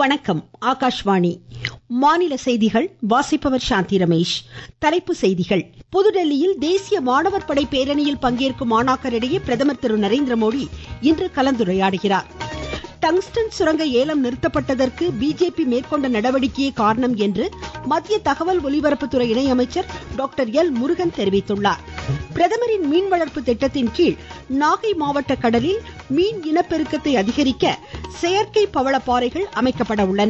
வணக்கம் ஆகாஷ்வாணி மாநில செய்திகள் வாசிப்பவர் சாந்தி ரமேஷ் தலைப்புச் செய்திகள் புதுடெல்லியில் தேசிய மாணவர் படை பேரணியில் பங்கேற்கும் மாணாக்கரிடையே பிரதமர் திரு நரேந்திரமோடி இன்று கலந்துரையாடுகிறார் டங்ஸ்டன் சுரங்க ஏலம் நிறுத்தப்பட்டதற்கு பிஜேபி மேற்கொண்ட நடவடிக்கையே காரணம் என்று மத்திய தகவல் ஒலிபரப்புத்துறை இணையமைச்சர் டாக்டர் எல் முருகன் தெரிவித்துள்ளார் பிரதமரின் மீன் வளர்ப்பு திட்டத்தின் கீழ் நாகை மாவட்ட கடலில் மீன் இனப்பெருக்கத்தை அதிகரிக்க செயற்கை பவளப்பாறைகள் அமைக்கப்பட உள்ளன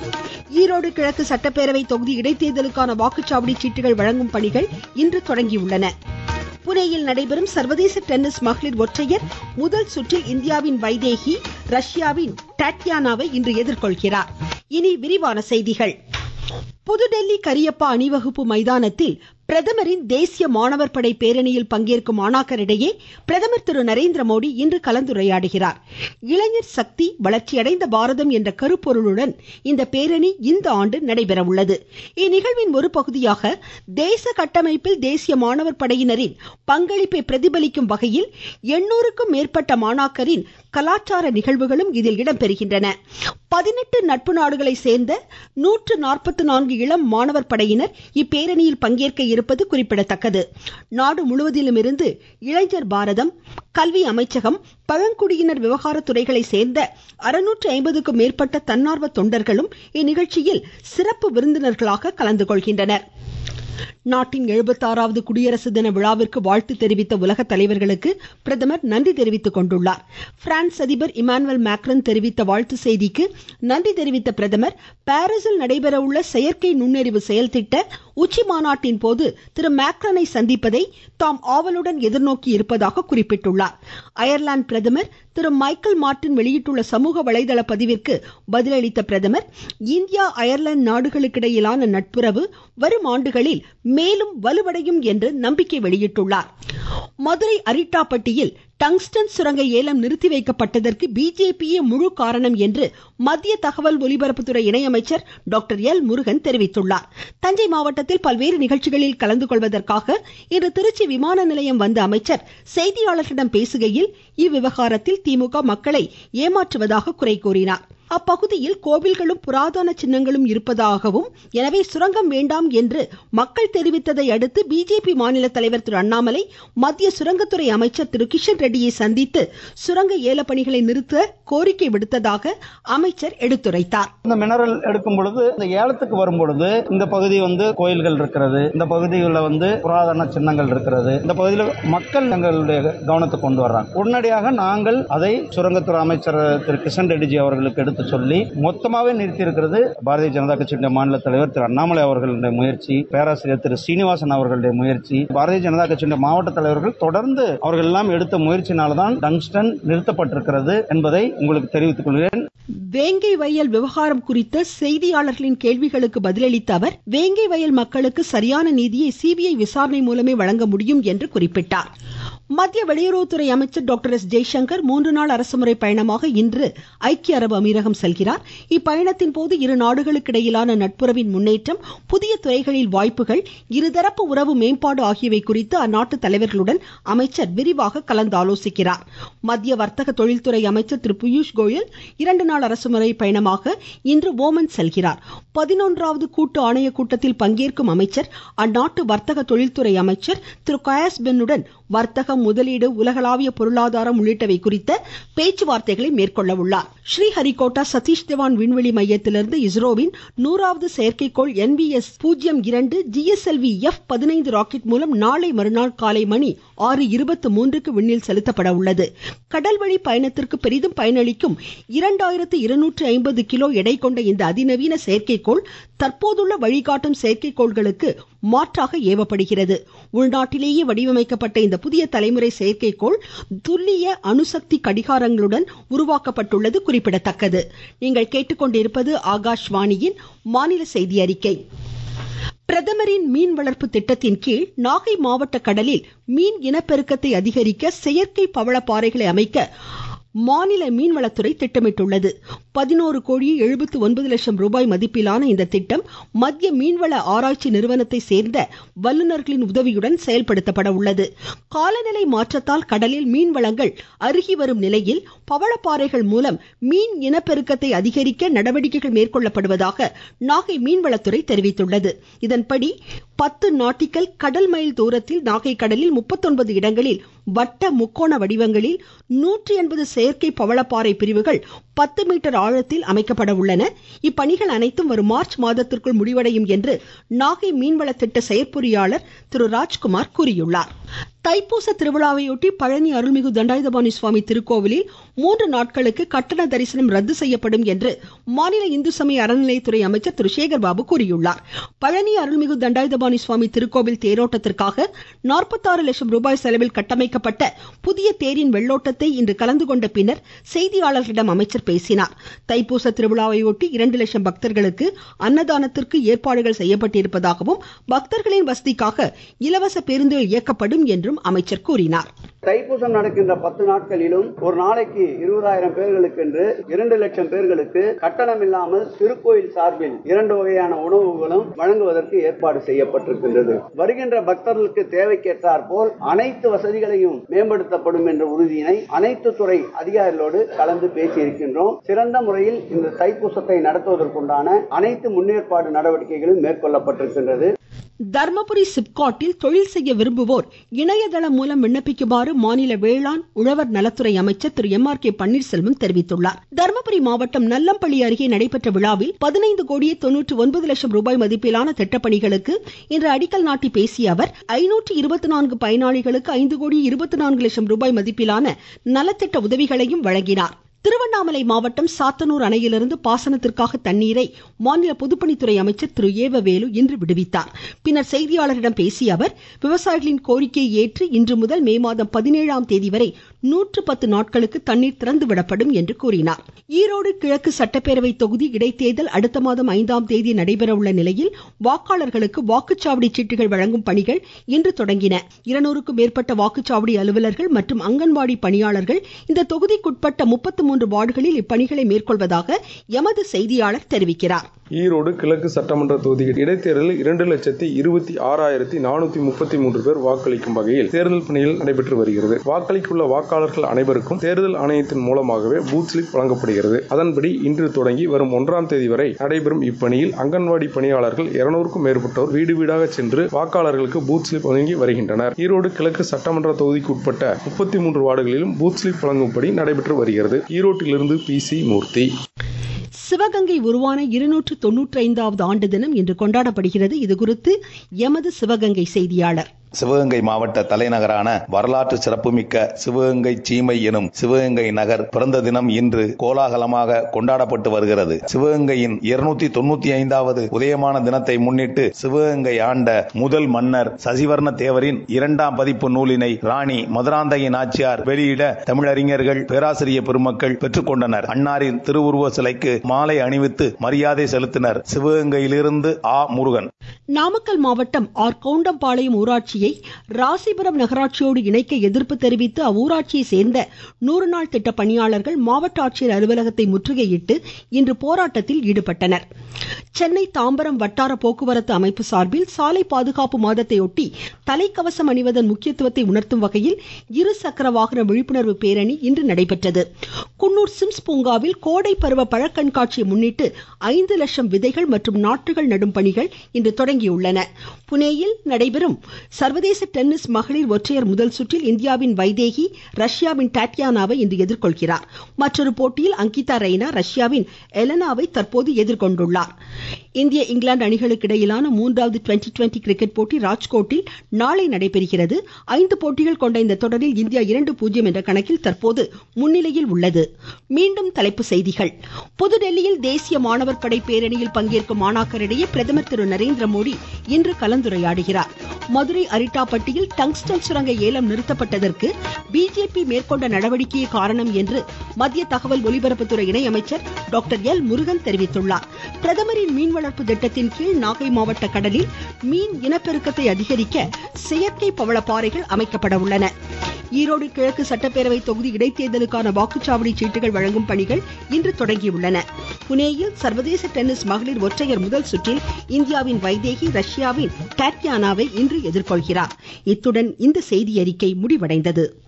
ஈரோடு கிழக்கு சட்டப்பேரவை தொகுதி இடைத்தேர்தலுக்கான வாக்குச்சாவடி சீட்டுகள் வழங்கும் பணிகள் இன்று தொடங்கியுள்ளன புனேயில் நடைபெறும் சர்வதேச டென்னிஸ் மகளிர் ஒற்றையர் முதல் சுற்றில் இந்தியாவின் வைதேகி ரஷ்யாவின் டாட்யானாவை இன்று எதிர்கொள்கிறார் இனி விரிவான செய்திகள் புதுடெல்லி கரியப்பா அணிவகுப்பு மைதானத்தில் பிரதமரின் தேசிய மாணவர் படை பேரணியில் பங்கேற்கும் மாணாக்கரிடையே பிரதமர் திரு நரேந்திரமோடி இன்று கலந்துரையாடுகிறார் இளைஞர் சக்தி வளர்ச்சியடைந்த பாரதம் என்ற கருப்பொருளுடன் இந்த பேரணி இந்த ஆண்டு நடைபெற உள்ளது இந்நிகழ்வின் ஒரு பகுதியாக தேச கட்டமைப்பில் தேசிய மாணவர் படையினரின் பங்களிப்பை பிரதிபலிக்கும் வகையில் எண்ணூறுக்கும் மேற்பட்ட மாணாக்கரின் கலாச்சார நிகழ்வுகளும் இதில் இடம்பெறுகின்றன பதினெட்டு நட்பு நாடுகளை சேர்ந்த நூற்று நாற்பத்தி நான்கு இளம் மாணவர் படையினர் இப்பேரணியில் பங்கேற்க இருப்பது குறிப்பிடத்தக்கது நாடு முழுவதிலும் இருந்து இளைஞர் பாரதம் கல்வி அமைச்சகம் பழங்குடியினர் விவகார துறைகளை சேர்ந்த அறுநூற்று ஐம்பதுக்கும் மேற்பட்ட தன்னார்வ தொண்டர்களும் இந்நிகழ்ச்சியில் சிறப்பு விருந்தினர்களாக கலந்து கொள்கின்றனர் நாட்டின் எழுபத்தாறாவது குடியரசு தின விழாவிற்கு வாழ்த்து தெரிவித்த உலக தலைவர்களுக்கு பிரதமர் நன்றி தெரிவித்துக் கொண்டுள்ளார் பிரான்ஸ் அதிபர் இமானுவேல் மேக்ரன் தெரிவித்த வாழ்த்து செய்திக்கு நன்றி தெரிவித்த பிரதமர் பாரிஸில் நடைபெறவுள்ள செயற்கை நுண்ணறிவு செயல் திட்ட உச்சி மாநாட்டின் போது திரு மேக்ரனை சந்திப்பதை தாம் ஆவலுடன் எதிர்நோக்கி இருப்பதாக குறிப்பிட்டுள்ளார் அயர்லாந்து பிரதமர் திரு மைக்கேல் மார்டின் வெளியிட்டுள்ள சமூக வலைதள பதிவிற்கு பதிலளித்த பிரதமர் இந்தியா அயர்லாந்து நாடுகளுக்கிடையிலான நட்புறவு வரும் ஆண்டுகளில் மேலும் வலுவடையும் என்று நம்பிக்கை வெளியிட்டுள்ளார் மதுரை அரிட்டாப்பட்டியில் டங்ஸ்டன் சுரங்க ஏலம் நிறுத்தி வைக்கப்பட்டதற்கு பிஜேபியே முழு காரணம் என்று மத்திய தகவல் ஒலிபரப்புத்துறை இணையமைச்சர் டாக்டர் எல் முருகன் தெரிவித்துள்ளார் தஞ்சை மாவட்டத்தில் பல்வேறு நிகழ்ச்சிகளில் கலந்து கொள்வதற்காக இன்று திருச்சி விமான நிலையம் வந்த அமைச்சர் செய்தியாளர்களிடம் பேசுகையில் இவ்விவகாரத்தில் திமுக மக்களை ஏமாற்றுவதாக குறை கூறினார் அப்பகுதியில் கோவில்களும் புராதன சின்னங்களும் இருப்பதாகவும் எனவே சுரங்கம் வேண்டாம் என்று மக்கள் தெரிவித்ததை அடுத்து பிஜேபி மாநில தலைவர் திரு அண்ணாமலை மத்திய சுரங்கத்துறை அமைச்சர் திரு கிஷன் ரெட்டியை சந்தித்து சுரங்க ஏல பணிகளை நிறுத்த கோரிக்கை விடுத்ததாக அமைச்சர் எடுத்துரைத்தார் இந்த மினரல் எடுக்கும் பொழுது இந்த ஏலத்துக்கு வரும் பொழுது இந்த பகுதி வந்து கோயில்கள் இருக்கிறது இந்த பகுதிகளில் வந்து புராதன சின்னங்கள் இருக்கிறது இந்த பகுதியில் மக்கள் எங்களுடைய கவனத்தை கொண்டு வர்றாங்க உடனடியாக நாங்கள் அதை சுரங்கத்துறை அமைச்சர் திரு கிஷன் ரெட்டிஜி அவர்களுக்கு எடுத்து சொல்லி மொத்தமாகவே நிறுத்தி இருக்கிறது பாரதிய ஜனதா கட்சியுடைய மாநில தலைவர் திரு அண்ணாமலை அவர்களுடைய முயற்சி பேராசிரியர் திரு சீனிவாசன் அவர்களுடைய முயற்சி பாரதிய ஜனதா கட்சியுடைய மாவட்ட தலைவர்கள் தொடர்ந்து அவர்கள் எல்லாம் எடுத்த முயற்சினால்தான் டங்ஸ்டன் நிறுத்தப்பட்டிருக்கிறது என்பதை உங்களுக்கு தெரிவித்துக் கொள்கிறேன் வேங்கை வயல் விவகாரம் குறித்த செய்தியாளர்களின் கேள்விகளுக்கு பதிலளித்த அவர் வேங்கை வயல் மக்களுக்கு சரியான நீதியை சிபிஐ விசாரணை மூலமே வழங்க முடியும் என்று குறிப்பிட்டார் மத்திய வெளியுறவுத்துறை அமைச்சர் டாக்டர் எஸ் ஜெய்சங்கர் மூன்று நாள் அரசுமுறை பயணமாக இன்று ஐக்கிய அரபு அமீரகம் செல்கிறார் இப்பயணத்தின் போது இரு நாடுகளுக்கு இடையிலான நட்புறவின் முன்னேற்றம் புதிய துறைகளில் வாய்ப்புகள் இருதரப்பு உறவு மேம்பாடு ஆகியவை குறித்து அந்நாட்டு தலைவர்களுடன் அமைச்சர் விரிவாக கலந்து ஆலோசிக்கிறார் மத்திய வர்த்தக தொழில்துறை அமைச்சர் திரு பியூஷ் கோயல் இரண்டு நாள் அரசுமுறை பயணமாக இன்று ஓமன் செல்கிறார் பதினொன்றாவது கூட்டு ஆணைய கூட்டத்தில் பங்கேற்கும் அமைச்சர் அந்நாட்டு வர்த்தக தொழில்துறை அமைச்சர் திரு கயாஸ் பென்னுடன் வர்த்தகம் முதலீடு உலகளாவிய பொருளாதாரம் உள்ளிட்டவை குறித்த பேச்சுவார்த்தைகளை மேற்கொள்ள உள்ளார் ஸ்ரீஹரிகோட்டா சதீஷ் தவான் விண்வெளி மையத்திலிருந்து இஸ்ரோவின் நூறாவது செயற்கைக்கோள் என்பிஎஸ் பூஜ்ஜியம் இரண்டு ஜிஎஸ்எல்வி எஃப் பதினைந்து ராக்கெட் மூலம் நாளை மறுநாள் காலை மணி ஆறு இருபத்தி மூன்றுக்கு விண்ணில் செலுத்தப்பட உள்ளது கடல்வழி பயணத்திற்கு பெரிதும் பயனளிக்கும் இரண்டாயிரத்து இருநூற்று ஐம்பது கிலோ எடை கொண்ட இந்த அதிநவீன செயற்கைக்கோள் தற்போதுள்ள வழிகாட்டும் செயற்கைக்கோள்களுக்கு மாற்றாக ஏவப்படுகிறது உள்நாட்டிலேயே வடிவமைக்கப்பட்ட இந்த புதிய தலைமுறை செயற்கைக்கோள் துல்லிய அணுசக்தி கடிகாரங்களுடன் உருவாக்கப்பட்டுள்ளது குறிப்பிடத்தக்கது நீங்கள் கேட்டுக்கொண்டிருப்பது ஆகாஷ்வாணியின் மாநில செய்தி அறிக்கை பிரதமரின் மீன் வளர்ப்பு திட்டத்தின் கீழ் நாகை மாவட்ட கடலில் மீன் இனப்பெருக்கத்தை அதிகரிக்க செயற்கை பவளப்பாறைகளை அமைக்க மாநில மீன்வளத்துறை திட்டமிட்டுள்ளது பதினோரு கோடி எழுபத்து ஒன்பது லட்சம் ரூபாய் மதிப்பிலான இந்த திட்டம் மத்திய மீன்வள ஆராய்ச்சி நிறுவனத்தை சேர்ந்த வல்லுநர்களின் உதவியுடன் செயல்படுத்தப்பட உள்ளது காலநிலை மாற்றத்தால் கடலில் மீன் வளங்கள் அருகி வரும் நிலையில் பவளப்பாறைகள் மூலம் மீன் இனப்பெருக்கத்தை அதிகரிக்க நடவடிக்கைகள் மேற்கொள்ளப்படுவதாக நாகை மீன்வளத்துறை தெரிவித்துள்ளது இதன்படி பத்து நாட்டிக்கல் கடல் மைல் தூரத்தில் நாகை கடலில் முப்பத்தொன்பது இடங்களில் வட்ட முக்கோண வடிவங்களில் நூற்றி எண்பது செயற்கை பவளப்பாறை பிரிவுகள் பத்து மீட்டர் ஆழத்தில் அமைக்கப்பட உள்ளன இப்பணிகள் அனைத்தும் வரும் மார்ச் மாதத்திற்குள் முடிவடையும் என்று நாகை மீன்வள திட்ட செயற்பொறியாளர் திரு ராஜ்குமார் கூறியுள்ளார் தைப்பூச திருவிழாவையொட்டி பழனி அருள்மிகு தண்டாயுதபாணி சுவாமி திருக்கோவிலில் மூன்று நாட்களுக்கு கட்டண தரிசனம் ரத்து செய்யப்படும் என்று மாநில இந்து சமய அறநிலையத்துறை அமைச்சர் திரு சேகர் பாபு கூறியுள்ளார் பழனி அருள்மிகு தண்டாயுதபாணி சுவாமி திருக்கோவில் தேரோட்டத்திற்காக நாற்பத்தாறு லட்சம் ரூபாய் செலவில் கட்டமைக்கப்பட்ட புதிய தேரின் வெள்ளோட்டத்தை இன்று கலந்து கொண்ட பின்னர் செய்தியாளர்களிடம் அமைச்சர் பேசினார் தைப்பூச திருவிழாவையொட்டி இரண்டு லட்சம் பக்தர்களுக்கு அன்னதானத்திற்கு ஏற்பாடுகள் செய்யப்பட்டிருப்பதாகவும் பக்தர்களின் வசதிக்காக இலவச பேருந்துகள் இயக்கப்படும் என்றும் அமைச்சர் கூறினார் தைப்பூசம் நடக்கின்ற பத்து நாட்களிலும் ஒரு நாளைக்கு இருபதாயிரம் பேர்களுக்கு என்று இரண்டு லட்சம் பேர்களுக்கு கட்டணம் இல்லாமல் திருக்கோயில் சார்பில் இரண்டு வகையான உணவுகளும் வழங்குவதற்கு ஏற்பாடு செய்யப்பட்டிருக்கின்றது வருகின்ற பக்தர்களுக்கு தேவைக்கேற்றார் போல் அனைத்து வசதிகளையும் மேம்படுத்தப்படும் என்ற உறுதியினை அனைத்து துறை அதிகாரிகளோடு கலந்து பேசியிருக்கின்றோம் சிறந்த முறையில் இந்த தைப்பூசத்தை நடத்துவதற்குண்டான அனைத்து முன்னேற்பாடு நடவடிக்கைகளும் மேற்கொள்ளப்பட்டிருக்கின்றது தர்மபுரி சிப்காட்டில் தொழில் செய்ய விரும்புவோர் இணையதளம் மூலம் விண்ணப்பிக்குமாறு மாநில வேளாண் உழவர் நலத்துறை அமைச்சர் Thiru M R K Panneerselvam தெரிவித்துள்ளார் தர்மபுரி மாவட்டம் நல்லம்பள்ளி அருகே நடைபெற்ற விழாவில் பதினைந்து கோடியே தொன்னூற்று ஒன்பது லட்சம் ரூபாய் மதிப்பிலான திட்டப்பணிகளுக்கு இன்று அடிக்கல் நாட்டி பேசிய அவர் ஐநூற்று இருபத்தி நான்கு பயனாளிகளுக்கு ஐந்து கோடி இருபத்தி நான்கு லட்சம் ரூபாய் மதிப்பிலான நலத்திட்ட உதவிகளையும் வழங்கினார் திருவண்ணாமலை மாவட்டம் சாத்தனூர் அணையிலிருந்து பாசனத்திற்காக தண்ணீரை மாநில பொதுப்பணித்துறை அமைச்சர் திரு ஏவவேலு இன்று விடுவித்தார் பின்னர் செய்தியாளர்களிடம் பேசிய அவர் விவசாயிகளின் கோரிக்கையை ஏற்று இன்று முதல் மே மாதம் பதினேழாம் தேதி வரை நூற்று பத்து நாட்களுக்கு தண்ணீர் திறந்துவிடப்படும் என்று கூறினார் ஈரோடு கிழக்கு சட்டப்பேரவை தொகுதி இடைத்தேர்தல் அடுத்த மாதம் ஐந்தாம் தேதி நடைபெற உள்ள நிலையில் வாக்காளர்களுக்கு வாக்குச்சாவடி சீட்டுகள் வழங்கும் பணிகள் இன்று தொடங்கின இருநூறுக்கும் மேற்பட்ட வாக்குச்சாவடி அலுவலர்கள் மற்றும் அங்கன்வாடி பணியாளர்கள் இந்த தொகுதிக்குட்பட்ட முப்பத்து மூன்று வார்டுகளில் இப்பணிகளை மேற்கொள்வதாக எமது செய்தியாளர் தெரிவிக்கிறார் ஈரோடு கிழக்கு சட்டமன்ற தொகுதி இடைத்தேர்தலில் இரண்டு லட்சத்தி இருபத்தி ஆறாயிரத்தி நானூத்தி முப்பத்தி மூன்று பேர் வாக்களிக்கும் வகையில் தேர்தல் பணிகள் நடைபெற்று வருகிறது வாக்களிக்குள்ள வாக்காளர்கள் அனைவருக்கும் தேர்தல் ஆணையத்தின் மூலமாகவே பூத் ஸ்லிப் வழங்கப்படுகிறது அதன்படி இன்று தொடங்கி வரும் ஒன்றாம் தேதி வரை நடைபெறும் இப்பணியில் அங்கன்வாடி பணியாளர்கள் இருநூறுக்கும் மேற்பட்டோர் வீடு வீடாக சென்று வாக்காளர்களுக்கு பூத் ஸ்லிப் வழங்கி வருகின்றனர் ஈரோடு கிழக்கு சட்டமன்ற தொகுதிக்கு உட்பட்ட முப்பத்தி மூன்று வார்டுகளிலும் பூத் ஸ்லிப் வழங்கும்படி நடைபெற்று வருகிறது ஈரோட்டிலிருந்து பி சி மூர்த்தி சிவகங்கை உருவான இருநூற்று தொன்னூற்றி ஐந்தாவது ஆண்டு தினம் இன்று கொண்டாடப்படுகிறது இதுகுறித்து எமது சிவகங்கை செய்தியாளர் சிவகங்கை மாவட்ட தலைநகரான வரலாற்று சிறப்புமிக்க சிவகங்கை சீமை எனும் சிவகங்கை நகர் பிறந்த தினம் இன்று கோலாகலமாக கொண்டாடப்பட்டு வருகிறது சிவகங்கையின் இருநூத்தி தொண்ணூத்தி ஐந்தாவது உதயமான தினத்தை முன்னிட்டு சிவகங்கை ஆண்ட முதல் மன்னர் சசிவர்ண தேவரின் இரண்டாம் பதிப்பு நூலினை ராணி மதுராந்தகி நாச்சியார் வெளியிட தமிழறிஞர்கள் பேராசிரியர் பெருமக்கள் பெற்றுக்கொண்டனர் அன்னாரின் திருவுருவ சிலைக்கு மாலை அணிவித்து மரியாதை செலுத்தினர் சிவகங்கையிலிருந்து ஆ முருகன் நாமக்கல் மாவட்டம் ஆர் கவுண்டம்பாளையம் ஊராட்சியை ராசிபுரம் நகராட்சியோடு இணைக்க எதிர்ப்பு தெரிவித்து அவ்வூராட்சியை சேர்ந்த நூறு நாள் திட்ட பணியாளர்கள் மாவட்ட ஆட்சியர் அலுவலகத்தை முற்றுகையிட்டு இன்று போராட்டத்தில் ஈடுபட்டனர் சென்னை தாம்பரம் வட்டார போக்குவரத்து அமைப்பு சார்பில் சாலை பாதுகாப்பு மாதத்தையொட்டி தலைக்கவசம் அணிவதன் முக்கியத்துவத்தை உணர்த்தும் வகையில் இரு சக்கர வாகன விழிப்புணர்வு பேரணி இன்று நடைபெற்றது குன்னூர் சிம்ஸ் பூங்காவில் கோடை பருவ பழக்கண்காட்சியை முன்னிட்டு ஐந்து லட்சம் விதைகள் மற்றும் நாற்றுகள் நடும் பணிகள் இன்று தொடங்கியுள்ளன புனேயில் நடைபெறும் சர்வதேச டென்னிஸ் மகளிர் ஒற்றையர் முதல் சுற்றில் இந்தியாவின் வைதேகி ரஷ்யாவின் டாட்டியானாவை இன்று எதிர்கொள்கிறார் மற்றொரு போட்டியில் அங்கிதா ரெய்னா ரஷ்யாவின் எலனாவை தற்போது எதிர்கொண்டுள்ளார் இந்திய இங்கிலாந்து அணிகளுக்கு இடையிலான மூன்றாவது டுவெண்டி டுவெண்டி கிரிக்கெட் போட்டி ராஜ்கோட்டில் நாளை நடைபெறுகிறது ஐந்து போட்டிகள் கொண்ட இந்த தொடரில் இந்தியா இரண்டு பூஜ்ஜியம் என்ற கணக்கில் தற்போது முன்னிலையில் உள்ளது மீண்டும் தலைப்புச் செய்திகள் புதுடெல்லியில் தேசிய மாணவர் படை பேரணியில் பங்கேற்கும் மாணாக்கரிடையே பிரதமர் திரு நரேந்திர மோடி இன்று கலந்துரையாடுகிறார் மதுரை அரிட்டாப்பட்டியில் டங்ஸ்டன் சுரங்க ஏலம் நிறுத்தப்பட்டதற்கு பிஜேபி மேற்கொண்ட நடவடிக்கையே காரணம் என்று மத்திய தகவல் ஒலிபரப்புத்துறை இணையமைச்சர் டாக்டர் எல் முருகன் தெரிவித்துள்ளார் பிரதமரின் மீன் வளர்ப்பு திட்டத்தின் கீழ் நாகை மாவட்ட கடலில் மீன் இனப்பெருக்கத்தை அதிகரிக்க செயற்கை பவளப்பாறைகள் அமைக்கப்பட உள்ளன ஈரோடு கிழக்கு சட்டப்பேரவை தொகுதி இடைத்தேர்தலுக்கான வாக்குச்சாவடி சீட்டுகள் வழங்கும் பணிகள் இன்று தொடங்கியுள்ளன புனேயில் சர்வதேச டென்னிஸ் மகளிர் ஒற்றையர் முதல் சுற்றில் இந்தியாவின் வைதேகி ரஷ்யாவின் டாட்யானாவை இன்று எதிர்கொள்கிறார் இத்துடன் இந்த செய்தி அறிக்கை முடிவடைந்தது